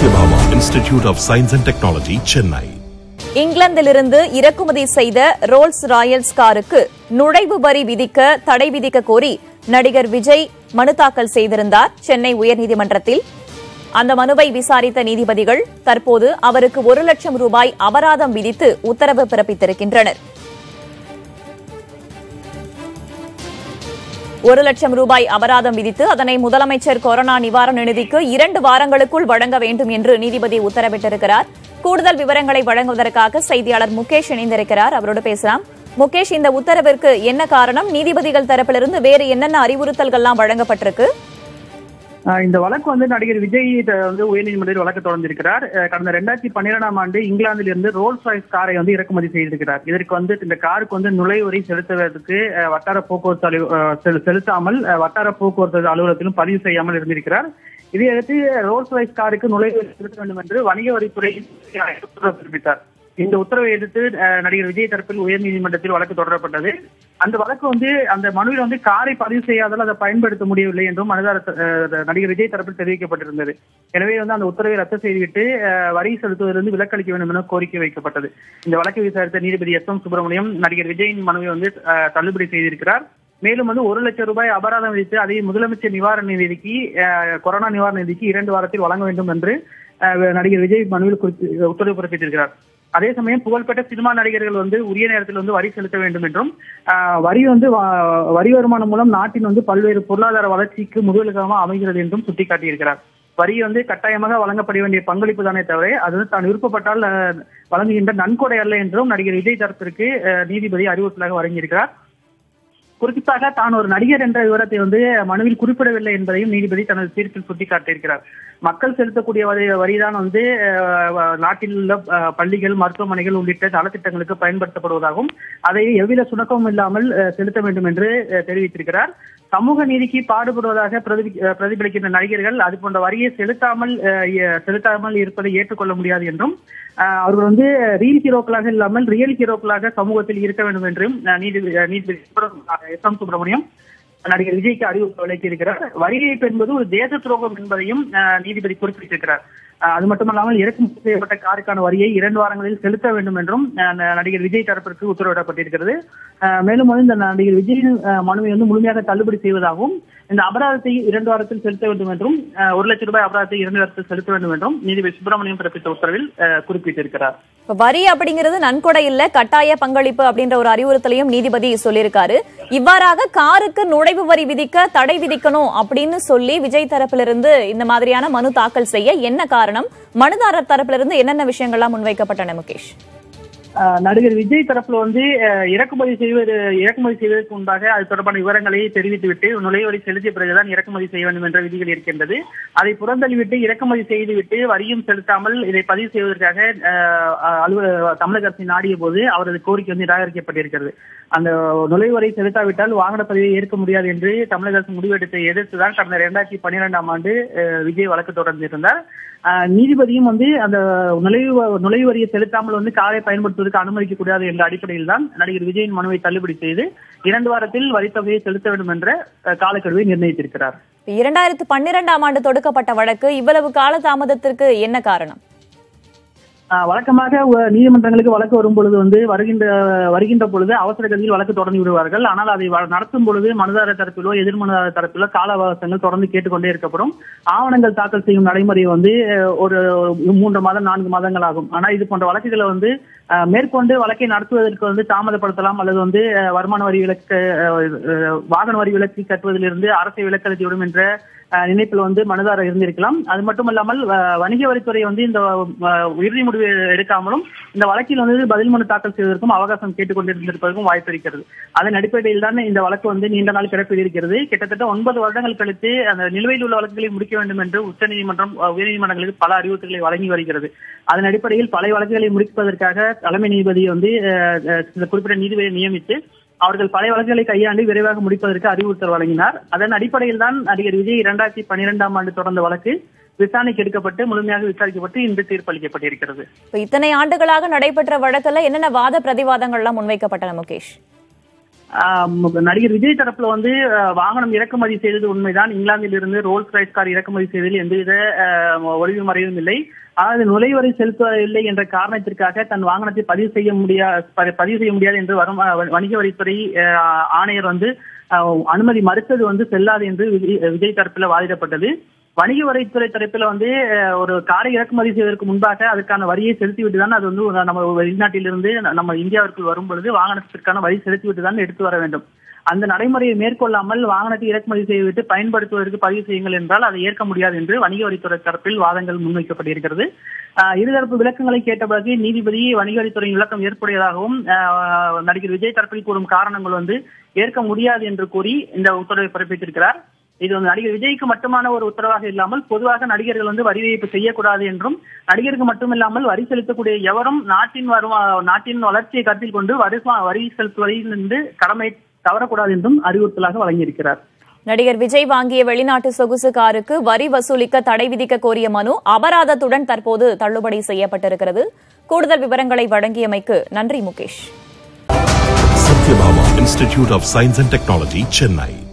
Satyabhama Institute of Science and Technology, Chennai. இங்கிலாந்திலிருந்து இறக்குமதி செய்த Rolle's Royals காருக்கு நுழைவு வரி விதிக்க தடை விதிக்க கோரி நடிகர் விஜய் மனு தாக்கல் செய்திருந்தார் சென்னை உயர்நீதிமன்றத்தில் அந்த மனுவை விசாரித்த நீதிபதிகள் தற்போது அவருக்கு ஒரு லட்சம் ரூபாய் அபராதம் விதித்து உத்தரவு பிறப்பித்திருக்கின்றனர் ஒரு லட்சம் ரூபாய் அபராதம் விதித்து அதனை முதலமைச்சர் கொரோனா நிவாரண நிதிக்கு இரண்டு வாரங்களுக்குள் வழங்க வேண்டும் என்று நீதிபதி உத்தரவிட்டிருக்கிறார் கூடுதல் விவரங்களை வழங்குவதற்காக செய்தியாளர் முகேஷ் இணைந்திருக்கிறார் அவரோடு பேசலாம் முகேஷ் இந்த உத்தரவிற்கு என்ன காரணம் நீதிபதிகள் தரப்பிலிருந்து வேறு என்னென்ன அறிவுறுத்தல்கள்லாம் வழங்கப்பட்டிருக்கு ஆஹ் இந்த வழக்கு வந்து நடிகர் விஜய் த- வந்து உயர்நீதிமன்றத்தில் வழக்கு தொடர்ந்திருக்கிறார் அஹ் கடந்த ரெண்டாயிரத்தி பன்னிரெண்டாம் ஆண்டு இங்கிலாந்தில் இருந்து ரோல்ஸ் ராய்ஸ் காரை வந்து இறக்குமதி செய்திருக்கிறார் இதற்கு வந்து இந்த காருக்கு வந்து நுழைவுவரி செலுத்துவதற்கு அஹ், வட்டார போக்குவரத்து அலு- அஹ், செலு- செலுத்தாமல் அஹ், வட்டார போக்குவரத்து அலுவலகத்திலும் பதிவு செய்யாமல் இருந்திருக்கிறார் இதையடுத்து ரோல்ஸ் ராய்ஸ் காருக்கு நுழைவுவரி செலுத்த வேண்டும் என்று வணிக வரித்துறை உத்தரவு பிறப்பித்தார் இந்த உத்தரவை எதிர்த்து அஹ், நடிகர் விஜய் தரப்பில் உயர்நீதிமன்றத்தில் வழக்கு தொடரப்பட்டது அந்த வழக்கு வந்து அந்த மனுவில் வந்து காரை பதிவு செய்யாதால் அதை பயன்படுத்த முடியவில்லை என்றும் மனுதார அஹ், நடிகர் விஜய் தரப்பில் தெரிவிக்கப்பட்டிருந்தது எனவே வந்து அந்த உத்தரவை ரத்து செய்துவிட்டு அஹ், வரி செலுத்துவதிலிருந்து விலக்களிக்க வேண்டும் என கோரிக்கை வைக்கப்பட்டது இந்த வழக்கை விசாரித்த நீதிபதி எஸ் எம் சுப்பிரமணியம் நடிகர் விஜயின் மனுவை வந்து அஹ், தள்ளுபடி செய்திருக்கிறார் மேலும் வந்து ஒரு லட்சம் ரூபாய் அபராதம் விதித்து அதை முதலமைச்சர் நிவாரண நிதிக்கு அஹ், கொரோனா நிவாரண நிதிக்கு இரண்டு வாரத்தில் வழங்க வேண்டும் என்று அஹ், நடிகர் விஜய் மனுவில் குறித்து உத்தரவு பிறப்பித்திருக்கிறார் அதே சமயம் புகழ்பெற்ற சினிமா நடிகர்கள் வந்து உரிய நேரத்தில் வந்து வரி செலுத்த வேண்டும் என்றும் ஆஹ், வரி வந்து வ- வரி வருமானம் மூலம் நாட்டின் வந்து பல்வேறு பொருளாதார வளர்ச்சிக்கு முதலுக்காக அமைகிறது என்றும் சுட்டிக்காட்டியிருக்கிறார் வரி வந்து கட்டாயமாக வழங்கப்பட வேண்டிய பங்களிப்பு தானே தவிர அது வந்து தான் விருப்பப்பட்டால் ஆஹ், வழங்குகின்ற நன்கொடை அல்ல என்றும் நடிகர் விஜய் தரப்பிற்கு ஆஹ், நீதிபதி அறிவுறுத்தலாக வழங்கியிருக்கிறார் குறிப்பாக தான் ஒரு நடிகர் என்ற விவரத்தை வந்து மனுவில் குறிப்பிடவில்லை என்பதையும் நீதிபதி தனது தீர்ப்பில் சுட்டிக்காட்டியிருக்கிறார் மக்கள் செலுத்தக்கூடிய வரி வரிதான் வந்து அஹ், நாட்டில் உள்ள அஹ், பள்ளிகள் மருத்துவமனைகள் உள்ளிட்ட நலத்திட்டங்களுக்கு பயன்படுத்தப்படுவதாகவும் அதை எவ்வித சுணக்கமும் இல்லாமல் அஹ், செலுத்த வேண்டும் என்று அஹ், தெரிவித்திருக்கிறார் சமூக நீதிக்கு பாடுபடுவதாக பிரதி அஹ், பிரதிபலிக்கின்ற நடிகர்கள் அது போன்ற வரியை செலுத்தாமல் அஹ், எ- செலுத்தாமல் இருப்பதை ஏற்றுக்கொள்ள முடியாது என்றும் அஹ், அவர்கள் வந்து ரீல் ஹீரோக்களாக இல்லாமல் ரியல் ஹீரோக்களாக சமூகத்தில் இருக்க வேண்டும் என்றும் அஹ், நீதிபதி அஹ், நீதிபதி சுப்ர- எஸ் எம் சுப்பிரமணியம் நடிகர் விஜய்க்கு அறிவிப்பு விளக்கியிருக்கிறார் வரி ஏய்ப்பு என்பது ஒரு தேச துரோகம் என்பதையும் அஹ், நீதிபதி குறிப்பிட்டிருக்கிறார் அஹ், அது மட்டுமல்லாமல் இறக்குமதி செய்யப்பட்ட காருக்கான வரியை இரண்டு வாரங்களில் செலுத்த வேண்டும் என்றும் அஹ், ந- நடிகர் விஜய் தரப்பிற்கு உத்தரவிடப்பட்டிருக்கிறது அஹ், மேலும் வந்து இந்த நடிகர் விஜயின் அஹ், மனுவை வந்து முழுமையாக தள்ளுபடி செய்வதாகவும் இந்த அபராதத்தை இரண்டு வாரத்தில் செலுத்த வேண்டும் என்றும் அஹ், ஒரு லட்சம் ரூபாய் அபராதத்தை இரண்டு வாரத்தில் செலுத்த வேண்டும் என்றும் நீதிபதி சுப்பிரமணியம் பிறப்பித்த உத்தரவில் அஹ், குறிப்பிட்டிருக்கிறார் இப்ப வரி அப்படிங்கிறது நன்கொடை இல்ல கட்டாய பங்களிப்பு அப்படின்ற ஒரு அறிவுறுத்தலையும் நீதிபதி சொல்லியிருக்காரு இவ்வாறாக காருக்கு நுழைவு வரி விதிக்க தடை விதிக்கணும் அப்படின்னு சொல்லி விஜய் தரப்பிலிருந்து இந்த மாதிரியான மனு தாக்கல் செய்ய என்ன காரணம் மனுதாரர் தரப்பிலிருந்து என்னென்ன விஷயங்கள்லாம் முன்வைக்கப்பட்டன முகேஷ் ஆஹ் நடிகர் விஜய் தரப்புல வந்து அஹ், இறக்குமதி செய்வது இறக்குமதி செய்வதற்கு முன்பாக அது தொடர்பான விவரங்களை தெரிவித்துவிட்டு நுழைவரி செலுத்திய பிறகுதான் இறக்குமதி செய்ய வேண்டும் என்ற விதிகள் இருக்கின்றது அதை புறந்தள்ளிவிட்டு இறக்குமதி செய்துவிட்டு வரியும் செலுத்தாமல் இதை பதிவு செய்வதற்காக அஹ், அலுவலக தமிழக அரசை நாடிய போது அவரது கோரிக்கை வந்து நிராகரிக்கப்பட்டிருக்கிறது அந்த நுழைவரை செலுத்தாவிட்டால் வாகன பதிவை ஏற்க முடியாது என்று தமிழக அரசு முடிவெடுத்தை எதிர்த்துதான் கடந்த இரண்டாயிரத்தி பன்னிரெண்டாம் ஆண்டு அஹ், விஜய் வழக்கு தொடர்ந்திருந்தார் ஆஹ் நீதிபதியும் வந்து அந்த நுழைவு நுழைவு வரியை செலுத்தாமல் வந்து காரை பயன்படுத்துவதற்கு அனுமதிக்க கூடாது என்ற அடிப்படையில் தான் நடிகர் விஜயின் மனுவை தள்ளுபடி செய்து இரண்டு வாரத்தில் வரித்தொகையை செலுத்த வேண்டும் என்ற அஹ், காலக்கெடுவை நிர்ணயித்திருக்கிறார் இரண்டாயிரத்து பன்னிரெண்டாம் ஆண்டு தொடுக்கப்பட்ட வழக்கு இவ்வளவு கால தாமதத்திற்கு என்ன காரணம் ஆஹ் வழக்கமாக வ- நீதிமன்றங்களுக்கு வழக்கு வரும் பொழுது வந்து வருகின்ற வருகின்ற பொழுது அவசர கதியில் வழக்கு தொடங்கி விடுவார்கள் ஆனால் அதை வ- நடத்தும் பொழுது மனுதாரர் தரப்பிலோ எதிர் மனுதாரர் தரப்பிலோ கால அவகாசங்கள் தொடர்ந்து கேட்டுக்கொண்டே இருக்கப்படும் ஆவணங்கள் தாக்கல் செய்யும் நடைமுறை வந்து அஹ், ஒரு மூன்று மாதம் நான்கு மாதங்கள் ஆகும் ஆனா இது போன்ற வழக்குகளை வந்து அஹ், மேற்கொண்டு வழக்கை நடத்துவதற்கு வந்து தாமதப்படுத்தலாம் அல்லது வந்து அஹ், வருமான வரி விலக்கு அஹ், அஹ், வாகன வரி விலக்கு கட்டுவதிலிருந்து அரசை விலக்களித்து விடும் என்ற அஹ், நினைப்பில் வந்து மனுதாரர் இருந்திருக்கலாம் அது மட்டுமல்லாமல் வ- வணிக வரித்துறை வந்து இந்த அஹ், இறுதி முடிவு எடுக்காமலும் இந்த வழக்கில் வந்து பதில் மனு தாக்கல் செய்வதற்கும் அவகாசம் கேட்டுக்கொண்டிருந்திருப்பதற்கும் வாய்ப்பு இருக்கிறது அதன் அடிப்படையில் தான் இந்த வழக்கு வந்து நீண்ட நாள் கிடப்பில் இருக்கிறது கிட்டத்தட்ட ஒன்பது வருடங்கள் கழித்து அந்த நிலுவையில் உள்ள வழக்குகளை முடிக்க வேண்டும் என்று உச்சநீதிமன்றம் அஹ், உயர்நீதிமன்றங்களுக்கு பல அறிவுறுத்தல்களை வழங்கி வருகிறது அதன் அடிப்படையில் பல வழக்குகளை முடிப்பதற்காக தலைமை நீதிபதி வந்து அஹ், அஹ், சில குறிப்பிட்ட நீதிபதியை நியமித்து அவர்கள் பழைய வழக்குகளை கையாண்டு விரைவாக முடிப்பதற்கு அறிவுறுத்தல் வழங்கினார் அதன் அடிப்படையில் தான் நடிகர் விஜய் இரண்டாயிரத்தி பன்னிரெண்டாம் ஆண்டு தொடர்ந்த வழக்கு விசாரணைக்கு எடுக்கப்பட்டு முழுமையாக விசாரிக்கப்பட்டு இன்று தீர்ப்பளிக்கப்பட்டிருக்கிறது இப்ப இத்தனை ஆண்டுகளாக நடைபெற்ற வழக்குல என்னென்ன வாத பிரதிவாதங்கள்லாம் முன்வைக்கப்பட்டன முகேஷ் ஆஹ் நடிகர் விஜய் தரப்புல வந்து ஆஹ் வாகனம் இறக்குமதி செய்தது உண்மைதான் இங்கிலாந்தில் இருந்து ரோல்ஸ் ரைஸ் கார் இறக்குமதி செய்ததில் எந்தவித ஆஹ் ஒளிவு மறைவும் இல்லை அதாவது நுழைவரை செலுத்தவில்லை என்ற காரணத்திற்காக தன் வாகனத்தை பதிவு செய்ய முடியாது பதிவு செய்ய முடியாது என்று வரும் ஆஹ் வணிக வரித்துறை ஆஹ் ஆணையர் வந்து ஆஹ் அனுமதி மறுத்தது வந்து செல்லாது என்று விஜய் விஜய் தரப்பில் வாதிடப்பட்டது வணிக வரித்துறை தரப்பில் வந்து அஹ், ஒரு காரை இறக்குமதி செய்வதற்கு முன்பாக அதுக்கான வரியை செலுத்திவிட்டு தான் அது வந்து ஒரு நம்ம வெளிநாட்டிலிருந்து ந- நம்ம இந்தியாவிற்குள் வரும் பொழுது வாகனத்திற்கான வரி செலுத்திவிட்டு தான் எடுத்து வர வேண்டும் அந்த நடைமுறையை மேற்கொள்ளாமல் வாகனத்தை இறக்குமதி செய்துவிட்டு பயன்படுத்துவதற்கு பதிவு செய்யுங்கள் என்றால் அதை ஏற்க முடியாது என்று வணிக வரித்துறை தரப்பில் வாதங்கள் முன்வைக்கப்பட்டிருக்கிறது ஆஹ், இருதரப்பு விளக்கங்களை கேட்ட பிறகு நீதிபதி வணிக வரித்துறையின் விளக்கம் ஏற்புடையதாகவும் ஆஹ், நடிகர் விஜய் தரப்பில் கூறும் காரணங்கள் வந்து ஏற்க முடியாது என்று கூறி இந்த உத்தரவை பிறப்பித்திருக்கிறார் இது வந்து நடிகர் விஜய்க்கு மட்டுமான ஒரு உத்தரவாக இல்லாமல் பொதுவாக நடிகர்கள் வந்து வரி விதிப்பு செய்யக்கூடாது என்றும் நடிகருக்கு மட்டுமில்லாமல் வரி செலுத்தக்கூடிய எவரும் நாட்டின் வரும் நாட்டின் வளர்ச்சியை கருத்தில் கொண்டு வருமா வரி செலுத்துவதிலிருந்து கடமை தவறக்கூடாது என்றும் அறிவுறுத்தலாக வழங்கியிருக்கிறார் நடிகர் விஜய் வாங்கிய வெளிநாட்டு சொகுசு காருக்கு வரி வசூலிக்க தடை விதிக்க கோரிய மனு அபராதத்துடன் தற்போது தள்ளுபடி செய்யப்பட்டிருக்கிறது கூடுதல் விவரங்களை வழங்கியமைக்கு நன்றி Mukesh Satyabhama Institute of Science and Technology, Chennai.